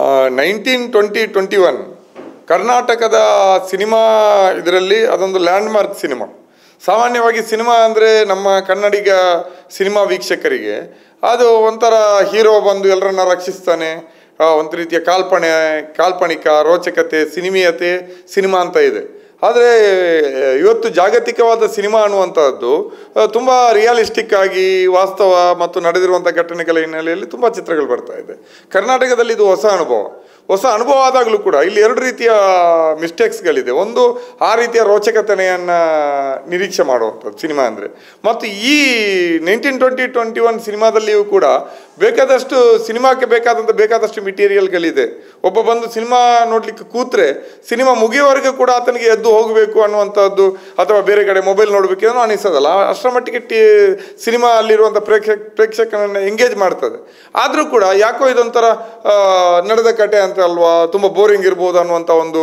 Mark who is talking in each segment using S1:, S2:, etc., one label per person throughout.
S1: nineteen twenty twenty one ಕರ್ನಾಟಕದ cinema ಇದರಲ್ಲಿ ಅದೊಂದು ಲ್ಯಾಂಡ್ಮಾರ್ಕ್ ಸಿನಿಮಾ ಸಾಮಾನ್ಯವಾಗಿ ಸಿನಿಮಾ ಅಂದರೆ ನಮ್ಮ ಕನ್ನಡಿಗ ಸಿನಿಮಾ ವೀಕ್ಷಕರಿಗೆ ಅದು ಒಂಥರ ಹೀರೋ ಬಂದು ಎಲ್ಲರನ್ನ ರಕ್ಷಿಸ್ತಾನೆ ಆ, ಒಂದು ರೀತಿಯ ಕಾಲ್ಪನೆ ಕಾಲ್ಪನಿಕ ರೋಚಕತೆ ಸಿನಿಮೀಯತೆ ಸಿನಿಮಾ ಅಂತ ಇದೆ ಆದರೆ ಇವತ್ತು ಜಾಗತಿಕವಾದ ಸಿನಿಮಾ ಅನ್ನುವಂಥದ್ದು ಆ, ತುಂಬ ರಿಯಾಲಿಸ್ಟಿಕ್ ಆಗಿ ವಾಸ್ತವ ಮತ್ತು ನಡೆದಿರುವಂಥ ಘಟನೆಗಳ ಹಿನ್ನೆಲೆಯಲ್ಲಿ ತುಂಬ ಚಿತ್ರಗಳು ಬರ್ತಾ ಇದೆ ಕರ್ನಾಟಕದಲ್ಲಿ ಇದು ಹೊಸ ಅನುಭವ ಹೊಸ ಅನುಭವ ಆದಾಗಲೂ ಕೂಡ ಇಲ್ಲಿ ಎರಡು ರೀತಿಯ ಮಿಸ್ಟೇಕ್ಸ್ಗಳಿದೆ ಒಂದು ಆ ರೀತಿಯ ರೋಚಕತೆಯನ್ನು ನಿರೀಕ್ಷೆ ಮಾಡುವಂಥದ್ದು ಸಿನಿಮಾ ಅಂದರೆ ಮತ್ತು ಈ ನೈನ್ಟೀನ್ ಟ್ವೆಂಟಿ ಟ್ವೆಂಟಿ ಒನ್ ಸಿನಿಮಾದಲ್ಲಿಯೂ ಕೂಡ ಬೇಕಾದಷ್ಟು ಸಿನಿಮಾಕ್ಕೆ ಬೇಕಾದಂಥ ಬೇಕಾದಷ್ಟು ಮೆಟೀರಿಯಲ್ಗಳಿದೆ ಒಬ್ಬ ಬಂದು ಸಿನಿಮಾ ನೋಡಲಿಕ್ಕೆ ಕೂತ್ರೆ ಸಿನಿಮಾ ಮುಗಿಯುವವರೆಗೂ ಕೂಡ ಆತನಿಗೆ ಎದ್ದು ಹೋಗಬೇಕು ಅನ್ನುವಂಥದ್ದು ಅಥವಾ ಬೇರೆ ಕಡೆ ಮೊಬೈಲ್ ನೋಡಬೇಕು ಏನೋ ಅನಿಸೋದಲ್ಲ ಅಷ್ಟರ ಮಟ್ಟಿಗೆ ಟಿ ಸಿನಿಮಾ ಅಲ್ಲಿರುವಂಥ ಪ್ರೇಕ್ಷಕ ಪ್ರೇಕ್ಷಕನನ್ನು ಎಂಗೇಜ್ ಮಾಡ್ತದೆ ಆದರೂ ಕೂಡ ಯಾಕೋ ಇದೊಂಥರ ಆ, ನಡೆದ ಕತೆ ಅಂತ ಅಲ್ವಾ ತುಂಬ ಬೋರಿಂಗ್ ಇರ್ಬೋದು ಅನ್ನುವಂಥ ಒಂದು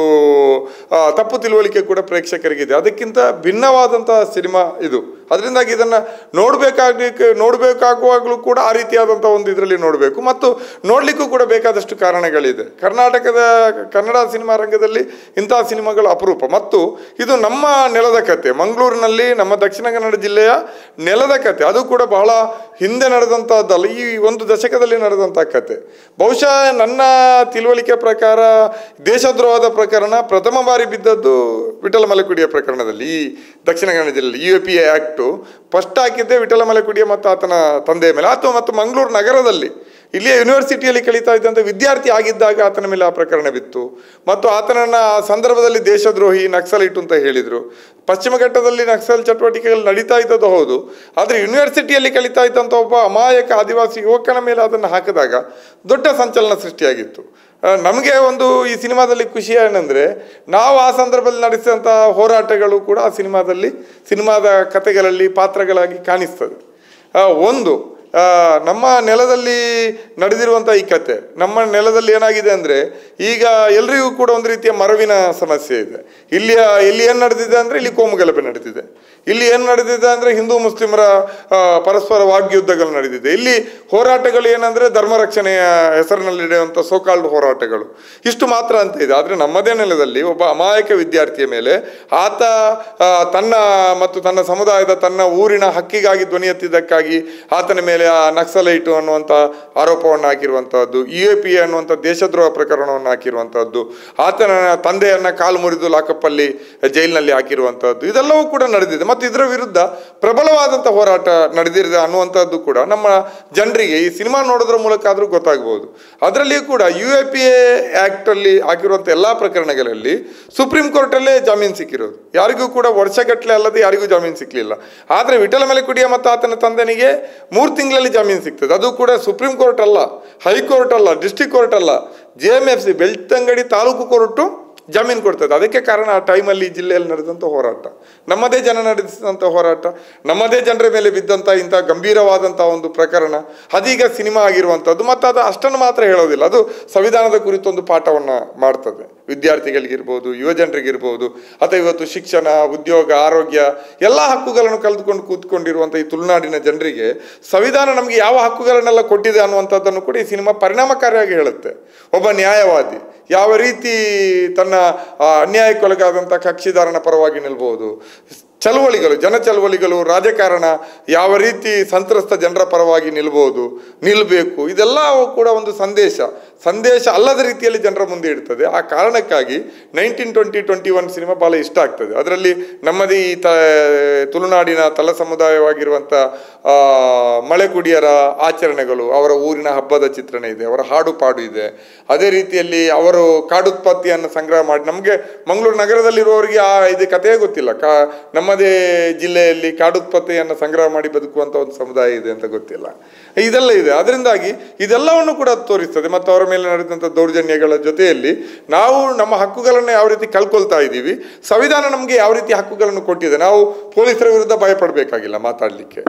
S1: ಆ, ತಪ್ಪು ತಿಳುವಳಿಕೆ ಕೂಡ ಪ್ರೇಕ್ಷಕರಿಗಿದೆ ಅದಕ್ಕಿಂತ ಭಿನ್ನವಾದಂಥ ಸಿನಿಮಾ ಇದು ಅದರಿಂದಾಗಿ ಇದನ್ನು ನೋಡಬೇಕಾಗಲಿಕ್ಕೆ ನೋಡಬೇಕಾಗುವಾಗಲೂ ಕೂಡ ಆ ರೀತಿಯಾದಂಥ ಒಂದು ಇದರಲ್ಲಿ ನೋಡಬೇಕು ಮತ್ತು ನೋಡಲಿಕ್ಕೂ ಕೂಡ ಬೇಕಾದಷ್ಟು ಕಾರಣಗಳಿದೆ ಕರ್ನಾಟಕದ ಕನ್ನಡ ಸಿನಿಮಾ ರಂಗದಲ್ಲಿ ಇಂತಹ ಸಿನಿಮಾಗಳು ಅಪರೂಪ ಮತ್ತು ಇದು ನಮ್ಮ ನೆಲದ ಕತೆ ಮಂಗಳೂರಿನಲ್ಲಿ ನಮ್ಮ ದಕ್ಷಿಣ ಕನ್ನಡ ಜಿಲ್ಲೆಯ ನೆಲದ ಕತೆ ಅದು ಕೂಡ ಬಹಳ ಹಿಂದೆ ನಡೆದಂಥದ್ದಲ್ಲ ಈ ಒಂದು ದಶಕದಲ್ಲಿ ನಡೆದಂಥ ಕತೆ ಬಹುಶಃ ನನ್ನ ತಿಳುವಳಿಕೆ ಪ್ರಕಾರ ದೇಶದ್ರೋಹದ ಪ್ರಕರಣ ಪ್ರಥಮ ಬಾರಿ ಬಿದ್ದದ್ದು ವಿಠಲ ಮಲೆಕುಡಿಯ ಪ್ರಕರಣದಲ್ಲಿ ಈ ದಕ್ಷಿಣ ಕನ್ನಡ ಜಿಲ್ಲೆಯಲ್ಲಿ U A P A act first ಹಾಕಿದ್ದೆ ವಿಠಲ ಮಲೆಕುಡಿಯ ಮತ್ತು ಆತನ ತಂದೆಯ ಮೇಲೆ ಅಥವಾ ಮತ್ತು ಮಂಗಳೂರು ನಗರದಲ್ಲಿ ಇಲ್ಲಿಯ ಯೂನಿವರ್ಸಿಟಿಯಲ್ಲಿ ಕಲಿತಾ ಇದ್ದಂಥ ವಿದ್ಯಾರ್ಥಿ ಆಗಿದ್ದಾಗ ಆತನ ಮೇಲೆ ಆ ಪ್ರಕರಣ ಬಿತ್ತು ಮತ್ತು ಆತನನ್ನು ಆ ಸಂದರ್ಭದಲ್ಲಿ ದೇಶದ್ರೋಹಿ ನಕ್ಸಲೈಟ್ ಅಂತ ಹೇಳಿದರು ಪಶ್ಚಿಮ ಘಟ್ಟದಲ್ಲಿ ನಕ್ಸಲ್ ಚಟುವಟಿಕೆಗಳು ನಡೀತಾ ಇದ್ದದ್ದು ಹೌದು ಆದರೆ ಯೂನಿವರ್ಸಿಟಿಯಲ್ಲಿ ಕಲಿತಾ ಇದ್ದಂಥ ಒಬ್ಬ ಅಮಾಯಕ ಆದಿವಾಸಿ ಯುವಕನ ಮೇಲೆ ಅದನ್ನು ಹಾಕಿದಾಗ ದೊಡ್ಡ ಸಂಚಲನ ಸೃಷ್ಟಿಯಾಗಿತ್ತು ಆ, ನಮಗೆ ಒಂದು ಈ ಸಿನಿಮಾದಲ್ಲಿ ಖುಷಿ ಏನಂದರೆ ನಾವು ಆ ಸಂದರ್ಭದಲ್ಲಿ ನಡೆಸಿದಂಥ ಹೋರಾಟಗಳು ಕೂಡ ಆ ಸಿನಿಮಾದಲ್ಲಿ ಸಿನಿಮಾದ ಕಥೆಗಳಲ್ಲಿ ಪಾತ್ರಗಳಾಗಿ ಕಾಣಿಸ್ತದೆ ಆ, ಒಂದು ಆ, ನಮ್ಮ ನೆಲದಲ್ಲಿ ನಡೆದಿರುವಂಥ ಈ ಕತೆ ನಮ್ಮ ನೆಲದಲ್ಲಿ ಏನಾಗಿದೆ ಅಂದರೆ ಈಗ ಎಲ್ರಿಗೂ ಕೂಡ ಒಂದು ರೀತಿಯ ಮರವಿನ ಸಮಸ್ಯೆ ಇದೆ ಇಲ್ಲಿಯ ಇಲ್ಲಿ ಏನು ನಡೆದಿದೆ ಅಂದರೆ ಇಲ್ಲಿ ಕೋಮು ಗಲಭೆ ನಡೆದಿದೆ ಇಲ್ಲಿ ಏನು ನಡೆದಿದೆ ಅಂದರೆ ಹಿಂದೂ ಮುಸ್ಲಿಮರ ಆ, ಪರಸ್ಪರ ವಾಗ್ಯುದ್ಧಗಳು ನಡೆದಿದೆ ಇಲ್ಲಿ ಹೋರಾಟಗಳು ಏನಂದರೆ ಧರ್ಮ ರಕ್ಷಣೆಯ ಹೆಸರಿನಲ್ಲಿ ನಡೆಯುವಂಥ ಸೋಕಾಲ್ಡ್ ಹೋರಾಟಗಳು ಇಷ್ಟು ಮಾತ್ರ ಅಂತ ಇದೆ ಆದರೆ ನಮ್ಮದೇ ನೆಲದಲ್ಲಿ ಒಬ್ಬ ಅಮಾಯಕ ವಿದ್ಯಾರ್ಥಿಯ ಮೇಲೆ ಆತ ಆ, ತನ್ನ ಮತ್ತು ತನ್ನ ಸಮುದಾಯದ ತನ್ನ ಊರಿನ ಹಕ್ಕಿಗಾಗಿ ಧ್ವನಿ ಎತ್ತಿದ್ದಕ್ಕಾಗಿ ಆತನ ಮೇಲೆ ಆ ನಕ್ಸಲೈಟು ಅನ್ನುವಂಥ ಆರೋಪವನ್ನು ಹಾಕಿರುವಂಥದ್ದು ಯು ಎ ಪಿ ಅನ್ನುವಂಥ ದೇಶದ್ರೋಹ ಪ್ರಕರಣವನ್ನು ಹಾಕಿರುವಂಥದ್ದು ಆತನ ತಂದೆಯನ್ನ ಕಾಲು ಮುರಿದು ಲಾಕಪ್ಪಲ್ಲಿ ಜೈಲಿನಲ್ಲಿ ಹಾಕಿರುವಂಥದ್ದು ಇದೆಲ್ಲವೂ ಕೂಡ ನಡೆದಿದೆ ಮತ್ತು ಇದರ ವಿರುದ್ಧ ಪ್ರಬಲವಾದಂಥ ಹೋರಾಟ ನಡೆದಿದೆ ಅನ್ನುವಂಥದ್ದು ಕೂಡ ನಮ್ಮ ಜನರಿಗೆ ಈ ಸಿನಿಮಾ ನೋಡೋದ್ರ ಮೂಲಕ ಆದರೂ ಗೊತ್ತಾಗ್ಬೋದು ಅದರಲ್ಲಿಯೂ ಕೂಡ ಯು ಎ ಪಿ ಎ ಆ್ಯಕ್ಟಲ್ಲಿ ಹಾಕಿರುವಂಥ ಎಲ್ಲ ಪ್ರಕರಣಗಳಲ್ಲಿ ಸುಪ್ರೀಂ ಕೋರ್ಟಲ್ಲೇ ಜಾಮೀನು ಸಿಕ್ಕಿರೋದು ಯಾರಿಗೂ ಕೂಡ ವರ್ಷಗಟ್ಟಲೆ ಅಲ್ಲದೆ ಯಾರಿಗೂ ಜಾಮೀನು ಸಿಕ್ಕಲಿಲ್ಲ ಆದರೆ ವಿಠಲ ಮಲೆಕುಡಿಯ ಮತ್ತು ಆತನ ತಂದೆನಿಗೆ ಮೂರು ತಿಂಗಳಲ್ಲಿ ಜಾಮೀನು ಸಿಗ್ತದೆ ಅದು ಕೂಡ ಸುಪ್ರೀಂ ಕೋರ್ಟ್ ಅಲ್ಲ ಹೈಕೋರ್ಟ್ ಅಲ್ಲ ಡಿಸ್ಟಿಕ್ ಕೋರ್ಟ್ ಅಲ್ಲ J M F C Belthangady taluk court ಜಾಮೀನು ಕೊಡ್ತದೆ ಅದಕ್ಕೆ ಕಾರಣ ಆ ಟೈಮಲ್ಲಿ ಈ ಜಿಲ್ಲೆಯಲ್ಲಿ ನಡೆದಂಥ ಹೋರಾಟ ನಮ್ಮದೇ ಜನ ನಡೆಸಿದಂಥ ಹೋರಾಟ ನಮ್ಮದೇ ಜನರ ಮೇಲೆ ಬಿದ್ದಂಥ ಇಂಥ ಗಂಭೀರವಾದಂಥ ಒಂದು ಪ್ರಕರಣ ಅದೀಗ ಸಿನಿಮಾ ಆಗಿರುವಂಥದ್ದು ಮತ್ತು ಅದು ಅಷ್ಟನ್ನು ಮಾತ್ರ ಹೇಳೋದಿಲ್ಲ ಅದು ಸಂವಿಧಾನದ ಕುರಿತೊಂದು ಪಾಠವನ್ನು ಮಾಡ್ತದೆ ವಿದ್ಯಾರ್ಥಿಗಳಿಗಿರ್ಬೋದು ಯುವಜನರಿಗಿರ್ಬೋದು ಅಥವಾ ಇವತ್ತು ಶಿಕ್ಷಣ ಉದ್ಯೋಗ ಆರೋಗ್ಯ ಎಲ್ಲ ಹಕ್ಕುಗಳನ್ನು ಕಳೆದುಕೊಂಡು ಕೂತ್ಕೊಂಡಿರುವಂಥ ಈ ತುಳುನಾಡಿನ ಜನರಿಗೆ ಸಂವಿಧಾನ ನಮಗೆ ಯಾವ ಹಕ್ಕುಗಳನ್ನೆಲ್ಲ ಕೊಟ್ಟಿದೆ ಅನ್ನುವಂಥದ್ದನ್ನು ಕೂಡ ಈ ಸಿನಿಮಾ ಪರಿಣಾಮಕಾರಿಯಾಗಿ ಹೇಳುತ್ತೆ ಒಬ್ಬ ನ್ಯಾಯವಾದಿ ಯಾವ ರೀತಿ ತನ್ನ ಆ, ಅನ್ಯಾಯಕ್ಕೊಳಗಾದಂಥ ಕಕ್ಷಿದಾರನ ಪರವಾಗಿ ನಿಲ್ಬೋದು ಚಳುವಳಿಗಳು ಜನ ಚಳುವಳಿಗಳು ರಾಜಕಾರಣ ಯಾವ ರೀತಿ ಸಂತ್ರಸ್ತ ಜನರ ಪರವಾಗಿ ನಿಲ್ಬೋದು ನಿಲ್ಲಬೇಕು ಇದೆಲ್ಲ ಕೂಡ ಒಂದು ಸಂದೇಶ ಸಂದೇಶ ಅಲ್ಲದ ರೀತಿಯಲ್ಲಿ ಜನರ ಮುಂದೆ ಇಡ್ತದೆ ಆ ಕಾರಣಕ್ಕಾಗಿ nineteen twenty twenty one cinema ಭಾಳ ಇಷ್ಟ ಆಗ್ತದೆ ಅದರಲ್ಲಿ ನಮ್ಮದೇ ಈ ತ ತುಳುನಾಡಿನ ತಲ ಸಮುದಾಯವಾಗಿರುವಂಥ ಆ, ಮಳೆಕುಡಿಯರ ಆಚರಣೆಗಳು ಅವರ ಊರಿನ ಹಬ್ಬದ ಚಿತ್ರಣ ಇದೆ ಅವರ ಹಾಡು ಪಾಡು ಇದೆ ಅದೇ ರೀತಿಯಲ್ಲಿ ಅವರು ಕಾಡುತ್ಪತ್ತಿಯನ್ನು ಸಂಗ್ರಹ ಮಾಡಿ ನಮಗೆ ಮಂಗಳೂರು ನಗರದಲ್ಲಿರುವವರಿಗೆ ಆ ಇದು ಕಥೆಯೇ ಗೊತ್ತಿಲ್ಲ ಕಾ ನಮ್ಮದೇ ಜಿಲ್ಲೆಯಲ್ಲಿ ಕಾಡುತ್ಪತ್ತಿಯನ್ನು ಸಂಗ್ರಹ ಮಾಡಿ ಬದುಕುವಂಥ ಒಂದು ಸಮುದಾಯ ಇದೆ ಅಂತ ಗೊತ್ತಿಲ್ಲ ಇದೆಲ್ಲ ಇದೆ ಅದರಿಂದಾಗಿ ಇದೆಲ್ಲವನ್ನು ಕೂಡ ಅದು ತೋರಿಸ್ತದೆ ಮತ್ತು ಅವರ ಮೇಲೆ ನಡೆದಂಥ ದೌರ್ಜನ್ಯಗಳ ಜೊತೆಯಲ್ಲಿ ನಾವು ನಮ್ಮ ಹಕ್ಕುಗಳನ್ನು ಯಾವ ರೀತಿ ಕಳ್ಕೊಳ್ತಾ ಇದ್ದೀವಿ ಸಂವಿಧಾನ ನಮಗೆ ಯಾವ ರೀತಿ ಹಕ್ಕುಗಳನ್ನು ಕೊಟ್ಟಿದೆ ನಾವು ಪೊಲೀಸರ ವಿರುದ್ಧ ಭಯಪಡಬೇಕಾಗಿಲ್ಲ ಮಾತಾಡಲಿಕ್ಕೆ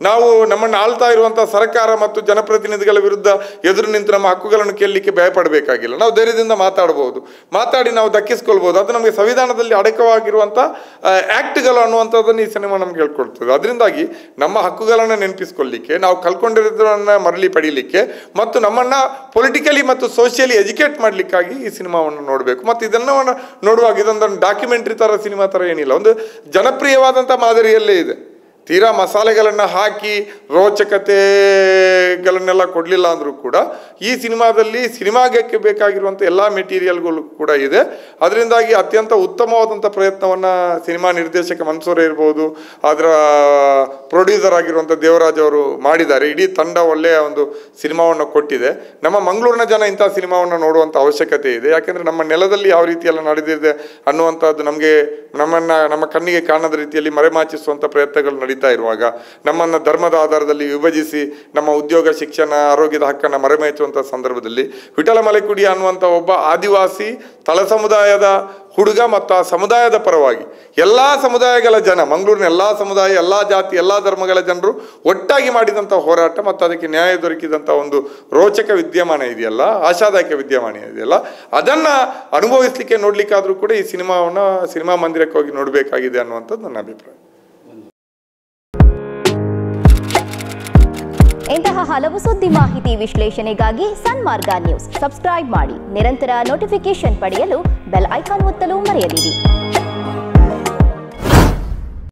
S1: ನಾವು ನಮ್ಮನ್ನು ಆಳ್ತಾ ಇರುವಂಥ ಸರ್ಕಾರ ಮತ್ತು ಜನಪ್ರತಿನಿಧಿಗಳ ವಿರುದ್ಧ ಎದುರು ನಿಂತು ನಮ್ಮ ಹಕ್ಕುಗಳನ್ನು ಕೇಳಲಿಕ್ಕೆ ಭಯಪಡಬೇಕಾಗಿಲ್ಲ ನಾವು ಧೈರ್ಯದಿಂದ ಮಾತಾಡ್ಬೋದು ಮಾತಾಡಿ ನಾವು ದಕ್ಕಿಸ್ಕೊಳ್ಬೋದು ಅದು ನಮಗೆ ಸಂವಿಧಾನದಲ್ಲಿ ಅಡಕವಾಗಿರುವಂಥ ಆ್ಯಕ್ಟ್ಗಳು ಅನ್ನುವಂಥದ್ದನ್ನು ಈ ಸಿನಿಮಾ ನಮ್ಗೆ ಹೇಳ್ಕೊಡ್ತದೆ ಅದರಿಂದಾಗಿ ನಮ್ಮ ಹಕ್ಕುಗಳನ್ನು ನೆನಪಿಸ್ಕೊಳ್ಳಿಕ್ಕೆ ನಾವು ಕಲ್ಕೊಂಡಿರೋದನ್ನ ಮರಳಿ ಪಡೀಲಿಕ್ಕೆ ಮತ್ತು ನಮ್ಮನ್ನು ಪೊಲಿಟಿಕಲಿ ಮತ್ತು ಸೋಷಿಯಲಿ ಎಜುಕೇಟ್ ಮಾಡಲಿಕ್ಕಾಗಿ ಈ ಸಿನಿಮಾವನ್ನು ನೋಡಬೇಕು ಮತ್ತು ಇದನ್ನು ನೋಡುವಾಗ ಇದೊಂದು ಡಾಕ್ಯುಮೆಂಟ್ರಿ ಥರ ಸಿನಿಮಾ ಥರ ಏನಿಲ್ಲ ಒಂದು ಜನಪ್ರಿಯವಾದಂಥ ಮಾದರಿಯಲ್ಲೇ ಇದೆ ತೀರಾ ಮಸಾಲೆಗಳನ್ನು ಹಾಕಿ ರೋಚಕತೆಗಳನ್ನೆಲ್ಲ ಕೊಡಲಿಲ್ಲ ಅಂದರೂ ಕೂಡ ಈ ಸಿನಿಮಾದಲ್ಲಿ ಸಿನಿಮಾಗಕ್ಕೆ ಬೇಕಾಗಿರುವಂಥ ಎಲ್ಲ ಮೆಟೀರಿಯಲ್ಗಳು ಕೂಡ ಇದೆ ಅದರಿಂದಾಗಿ ಅತ್ಯಂತ ಉತ್ತಮವಾದಂಥ ಪ್ರಯತ್ನವನ್ನು ಸಿನಿಮಾ ನಿರ್ದೇಶಕ ಮನ್ಸೂರೆ ಇರ್ಬೋದು ಅದರ ಪ್ರೊಡ್ಯೂಸರ್ ಆಗಿರುವಂಥ ದೇವರಾಜ್ ಅವರು ಮಾಡಿದ್ದಾರೆ ಇಡೀ ತಂಡ ಒಳ್ಳೆಯ ಒಂದು ಸಿನಿಮಾವನ್ನು ಕೊಟ್ಟಿದೆ ನಮ್ಮ ಮಂಗಳೂರಿನ ಜನ ಇಂಥ ಸಿನಿಮಾವನ್ನು ನೋಡುವಂಥ ಅವಶ್ಯಕತೆ ಇದೆ ಯಾಕೆಂದರೆ ನಮ್ಮ ನೆಲದಲ್ಲಿ ಯಾವ ರೀತಿಯೆಲ್ಲ ನಡೆದಿದೆ ಅನ್ನುವಂಥದ್ದು ನಮಗೆ ನಮ್ಮನ್ನು ನಮ್ಮ ಕಣ್ಣಿಗೆ ಕಾಣದ ರೀತಿಯಲ್ಲಿ ಮರೆಮಾಚಿಸುವಂಥ ಪ್ರಯತ್ನಗಳು ನಡೀತಾ ಇರುವಾಗ ನಮ್ಮನ್ನು ಧರ್ಮದ ಆಧಾರದಲ್ಲಿ ವಿಭಜಿಸಿ ನಮ್ಮ ಉದ್ಯೋಗ ಶಿಕ್ಷಣ ಆರೋಗ್ಯದ ಹಕ್ಕನ್ನು ಮರೆಮಾಚುವಂಥ ಸಂದರ್ಭದಲ್ಲಿ ವಿಠಲ ಮಲೆಕುಡಿ ಅನ್ನುವಂಥ ಒಬ್ಬ ಆದಿವಾಸಿ ತಳ ಸಮುದಾಯದ ಹುಡುಗ ಮತ್ತು ಆ ಸಮುದಾಯದ ಪರವಾಗಿ ಎಲ್ಲ ಸಮುದಾಯಗಳ ಜನ ಮಂಗಳೂರಿನ ಎಲ್ಲ ಸಮುದಾಯ ಎಲ್ಲ ಜಾತಿ ಎಲ್ಲ ಧರ್ಮಗಳ ಜನರು ಒಟ್ಟಾಗಿ ಮಾಡಿದಂಥ ಹೋರಾಟ ಮತ್ತು ಅದಕ್ಕೆ ನ್ಯಾಯ ದೊರಕಿದಂಥ ಒಂದು ರೋಚಕ ವಿದ್ಯಮಾನ ಇದೆಯಲ್ಲ ಆಶಾದಾಯಕ ವಿದ್ಯಮಾನ ಇದೆಯಲ್ಲ ಅದನ್ನು ಅನುಭವಿಸ್ಲಿಕ್ಕೆ ನೋಡ್ಲಿಕ್ಕಾದರೂ ಕೂಡ ಈ ಸಿನಿಮಾವನ್ನು ಸಿನಿಮಾ ಮಂದಿರಕ್ಕೆ ಹೋಗಿ ನೋಡಬೇಕಾಗಿದೆ ಅನ್ನುವಂಥದ್ದು ನನ್ನ ಅಭಿಪ್ರಾಯ
S2: ಇಂತಹ ಹಲವು ಸುದ್ದಿ ಮಾಹಿತಿ ವಿಶ್ಲೇಷಣೆಗಾಗಿ ಸನ್ಮಾರ್ಗ ನ್ಯೂಸ್ ಸಬ್ಸ್ಕ್ರೈಬ್ ಮಾಡಿ ನಿರಂತರ ನೋಟಿಫಿಕೇಶನ್ ಪಡೆಯಲು ಬೆಲ್ ಐಕಾನ್ ಒತ್ತಲು ಮರೆಯದಿರಿ